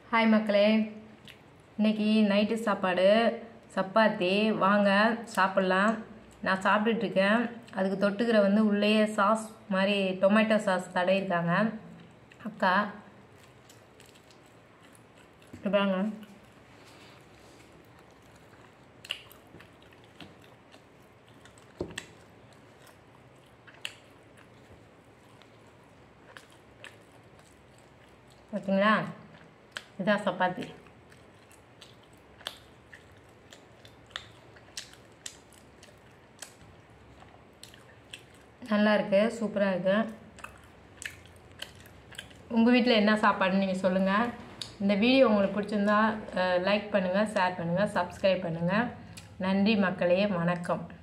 hi மக்களே இன்னைக்கு night சாப்பாடு சப்பாத்தி வாங்க சாப்பிட்லாம் நான் சாப்பிட்டுட்ருக்கேன் அதுக்கு தொட்டுக்கிற வந்து உள்ளேயே சாஸ் மாதிரி டொமேட்டோ சாஸ் தடவிருக்காங்க அக்கா இங்க பாருங்க பார்த்தீங்களா இதான் சப்பாத்தி நல்லா இருக்கு சூப்பராக இருக்கு உங்கள் வீட்டில் என்ன சாப்பாடுன்னு நீங்கள் சொல்லுங்கள் இந்த வீடியோ உங்களுக்கு பிடிச்சிருந்தா லைக் பண்ணுங்கள் ஷேர் பண்ணுங்கள் சப்ஸ்கிரைப் பண்ணுங்கள் நன்றி மக்களே வணக்கம்